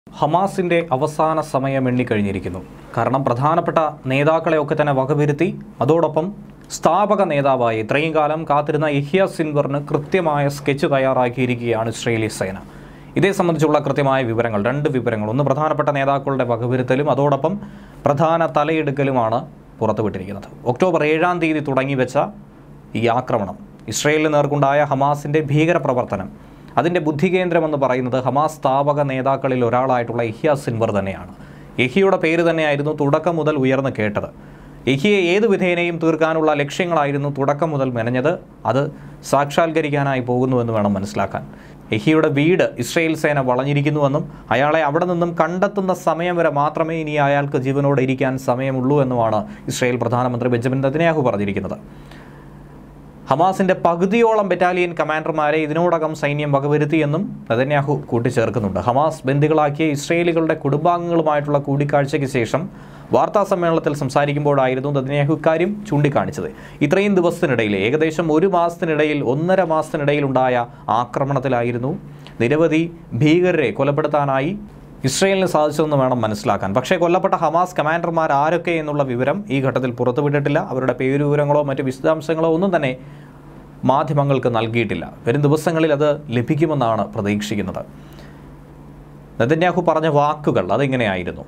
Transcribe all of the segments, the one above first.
ഹമാസിൻ്റെ അവസാന സമയം എണ്ണിക്കഴിഞ്ഞിരിക്കുന്നു കാരണം പ്രധാനപ്പെട്ട നേതാക്കളെയൊക്കെ തന്നെ വകവരുത്തി അതോടൊപ്പം സ്ഥാപക നേതാവായി ഇത്രയും കാലം കാത്തിരുന്ന ഇഹ്യ സിൻവറിന് കൃത്യമായ സ്കെച്ച് തയ്യാറാക്കിയിരിക്കുകയാണ് ഇസ്രയേലി സേന ഇതേ സംബന്ധിച്ചുള്ള കൃത്യമായ വിവരങ്ങൾ രണ്ട് വിവരങ്ങൾ ഒന്ന് പ്രധാനപ്പെട്ട നേതാക്കളുടെ വകവരുത്തലും അതോടൊപ്പം പ്രധാന തലയെടുക്കലുമാണ് പുറത്തുവിട്ടിരിക്കുന്നത് ഒക്ടോബർ ഏഴാം തീയതി തുടങ്ങി വെച്ച ഈ ആക്രമണം ഇസ്രയേലിന് നേർക്കുണ്ടായ ഹമാസിൻ്റെ ഭീകരപ്രവർത്തനം അതിൻ്റെ ബുദ്ധികേന്ദ്രമെന്ന് പറയുന്നത് ഹമാസ് സ്ഥാപക നേതാക്കളിൽ ഒരാളായിട്ടുള്ള ഇഹ്യ സിൻവർ തന്നെയാണ് യഹിയുടെ പേര് തന്നെയായിരുന്നു തുടക്കം മുതൽ ഉയർന്നു കേട്ടത് യഹിയെ ഏത് വിധേനയും തീർക്കാനുള്ള ലക്ഷ്യങ്ങളായിരുന്നു തുടക്കം മുതൽ മെനഞ്ഞത് അത് സാക്ഷാത്കരിക്കാനായി പോകുന്നുവെന്ന് വേണം മനസ്സിലാക്കാൻ യഹിയുടെ വീട് ഇസ്രയേൽ സേന വളഞ്ഞിരിക്കുന്നുവെന്നും അയാളെ അവിടെ നിന്നും കണ്ടെത്തുന്ന സമയം വരെ മാത്രമേ ഇനി അയാൾക്ക് ജീവനോടെ ഇരിക്കാൻ സമയമുള്ളൂ എന്നുമാണ് ഇസ്രയേൽ പ്രധാനമന്ത്രി ബെഞ്ചമിൻ നെതന്യാഹു പറഞ്ഞിരിക്കുന്നത് ഹമാസിന്റെ പകുതിയോളം ബറ്റാലിയൻ കമാൻഡർമാരെ ഇതിനോടകം സൈന്യം വകവരുത്തിയെന്നും നെതന്യാഹു കൂട്ടിച്ചേർക്കുന്നുണ്ട് ഹമാസ് ബന്ദികളാക്കിയ ഇസ്രയേലികളുടെ കുടുംബാംഗങ്ങളുമായിട്ടുള്ള കൂടിക്കാഴ്ചയ്ക്ക് ശേഷം വാർത്താ സമ്മേളനത്തിൽ സംസാരിക്കുമ്പോഴായിരുന്നു നെതന്യാഹു ഇക്കാര്യം ചൂണ്ടിക്കാണിച്ചത് ഇത്രയും ദിവസത്തിനിടയിൽ ഏകദേശം ഒരു മാസത്തിനിടയിൽ ഒന്നര മാസത്തിനിടയിൽ ഉണ്ടായ ആക്രമണത്തിലായിരുന്നു നിരവധി ഭീകരരെ കൊലപ്പെടുത്താനായി ഇസ്രയേലിന് സാധിച്ചതെന്ന് വേണം മനസ്സിലാക്കാൻ പക്ഷേ കൊല്ലപ്പെട്ട ഹമാസ് കമാൻഡർമാർ ആരൊക്കെ എന്നുള്ള വിവരം ഈ ഘട്ടത്തിൽ പുറത്തുവിട്ടിട്ടില്ല അവരുടെ പേര് വിവരങ്ങളോ മറ്റ് വിശദാംശങ്ങളോ ഒന്നും തന്നെ മാധ്യമങ്ങൾക്ക് നൽകിയിട്ടില്ല വരും ദിവസങ്ങളിൽ അത് ലഭിക്കുമെന്നാണ് പ്രതീക്ഷിക്കുന്നത് നെതന്യാഹു പറഞ്ഞ വാക്കുകൾ അതിങ്ങനെയായിരുന്നു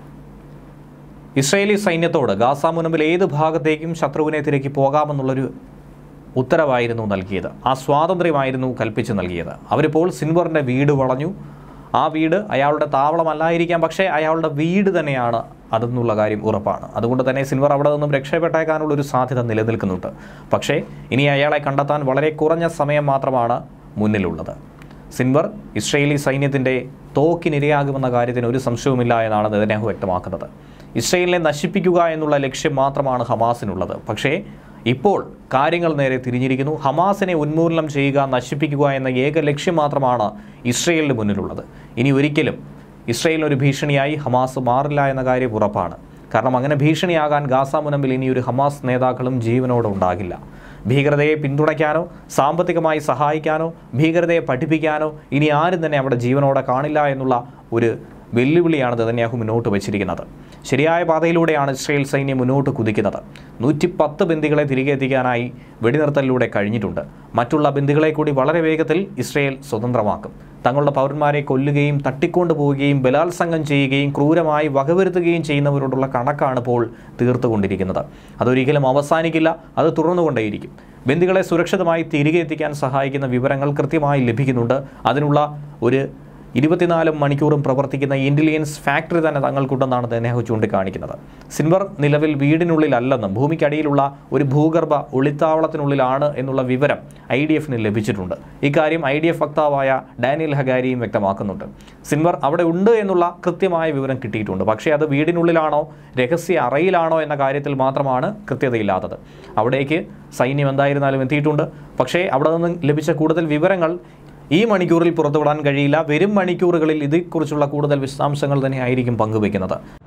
ഇസ്രയേലി സൈന്യത്തോട് ഗാസ മുനമ്പിൽ ഏത് ഭാഗത്തേക്കും ശത്രുവിനെ തിരക്കി പോകാമെന്നുള്ളൊരു ഉത്തരവായിരുന്നു നൽകിയത് ആ സ്വാതന്ത്ര്യമായിരുന്നു കൽപ്പിച്ചു നൽകിയത് അവരിപ്പോൾ സിൻവറിൻ്റെ വീട് വളഞ്ഞു ആ വീട് അയാളുടെ താവളമല്ലായിരിക്കാം പക്ഷേ അയാളുടെ വീട് തന്നെയാണ് അതെന്നുള്ള കാര്യം ഉറപ്പാണ് അതുകൊണ്ട് തന്നെ സിൻവർ അവിടെ നിന്നും രക്ഷപ്പെട്ടേക്കാനുള്ള ഒരു സാധ്യത നിലനിൽക്കുന്നുണ്ട് പക്ഷേ ഇനി അയാളെ കണ്ടെത്താൻ വളരെ കുറഞ്ഞ സമയം മാത്രമാണ് മുന്നിലുള്ളത് സിൻവർ ഇസ്രയേലി സൈന്യത്തിൻ്റെ തോക്കിനിരയാകുമെന്ന കാര്യത്തിന് ഒരു സംശയവുമില്ല എന്നാണ് നെതന്യാഹു വ്യക്തമാക്കുന്നത് ഇസ്രയേലിനെ നശിപ്പിക്കുക എന്നുള്ള ലക്ഷ്യം മാത്രമാണ് ഹമാസിനുള്ളത് പക്ഷേ ഇപ്പോൾ കാര്യങ്ങൾ നേരെ തിരിഞ്ഞിരിക്കുന്നു ഹമാസിനെ ഉന്മൂലനം ചെയ്യുക നശിപ്പിക്കുക എന്ന ഏക ലക്ഷ്യം മാത്രമാണ് ഇസ്രയേലിന് മുന്നിലുള്ളത് ഇനി ഒരിക്കലും ഇസ്രയേലിന് ഒരു ഭീഷണിയായി ഹമാസ് മാറില്ല എന്ന കാര്യം ഉറപ്പാണ് കാരണം അങ്ങനെ ഭീഷണിയാകാൻ ഗാസ മുനമ്പിൽ ഇനി ഒരു ഹമാസ് നേതാക്കളും ജീവനോടെ ഉണ്ടാകില്ല ഭീകരതയെ പിന്തുണയ്ക്കാനോ സാമ്പത്തികമായി സഹായിക്കാനോ ഭീകരതയെ പഠിപ്പിക്കാനോ ഇനി ആരും തന്നെ അവിടെ ജീവനോടെ കാണില്ല എന്നുള്ള ഒരു വെല്ലുവിളിയാണ് നെതന്യാഹു മുന്നോട്ട് വച്ചിരിക്കുന്നത് ശരിയായ പാതയിലൂടെയാണ് ഇസ്രയേൽ സൈന്യം മുന്നോട്ട് കുതിക്കുന്നത് നൂറ്റി പത്ത് ബന്ദികളെ തിരികെ എത്തിക്കാനായി വെടിനിർത്തലിലൂടെ കഴിഞ്ഞിട്ടുണ്ട് മറ്റുള്ള ബന്ദികളെ കൂടി വളരെ വേഗത്തിൽ ഇസ്രയേൽ സ്വതന്ത്രമാക്കും തങ്ങളുടെ പൗരന്മാരെ കൊല്ലുകയും തട്ടിക്കൊണ്ടു പോവുകയും ബലാത്സംഗം ചെയ്യുകയും ക്രൂരമായി വകവരുത്തുകയും ചെയ്യുന്നവരോടുള്ള കണക്കാണ് ഇപ്പോൾ തീർത്തുകൊണ്ടിരിക്കുന്നത് അതൊരിക്കലും അവസാനിക്കില്ല അത് തുടർന്നുകൊണ്ടേയിരിക്കും ബന്ദികളെ സുരക്ഷിതമായി തിരികെ എത്തിക്കാൻ സഹായിക്കുന്ന വിവരങ്ങൾ കൃത്യമായി ലഭിക്കുന്നുണ്ട് അതിനുള്ള ഒരു ഇരുപത്തിനാല് മണിക്കൂറും പ്രവർത്തിക്കുന്ന ഇൻ്റലിജൻസ് ഫാക്ടറി തന്നെ തങ്ങൾക്കുണ്ടെന്നാണ് നെഹു ചൂണ്ടിക്കാണിക്കുന്നത് സിൻവർ നിലവിൽ വീടിനുള്ളിലല്ലെന്നും ഭൂമിക്കടിയിലുള്ള ഒരു ഭൂഗർഭ ഒളിത്താവളത്തിനുള്ളിലാണ് എന്നുള്ള വിവരം ഐ ഡി എഫിന് ലഭിച്ചിട്ടുണ്ട് ഇക്കാര്യം ഐ ഡി എഫ് വക്താവായ ഡാനിയൽ ഹഗാരിയും വ്യക്തമാക്കുന്നുണ്ട് സിൻവർ അവിടെ ഉണ്ട് എന്നുള്ള കൃത്യമായ വിവരം കിട്ടിയിട്ടുണ്ട് പക്ഷേ അത് വീടിനുള്ളിലാണോ രഹസ്യ അറയിലാണോ എന്ന കാര്യത്തിൽ മാത്രമാണ് കൃത്യതയില്ലാത്തത് അവിടേക്ക് സൈന്യം എന്തായിരുന്നാലും എത്തിയിട്ടുണ്ട് പക്ഷേ അവിടെ നിന്ന് ലഭിച്ച കൂടുതൽ വിവരങ്ങൾ ഈ മണിക്കൂറിൽ പുറത്തുവിടാൻ കഴിയില്ല വരും മണിക്കൂറുകളിൽ ഇതേക്കുറിച്ചുള്ള കൂടുതൽ വിശദാംശങ്ങൾ തന്നെ ആയിരിക്കും പങ്കുവയ്ക്കുന്നത്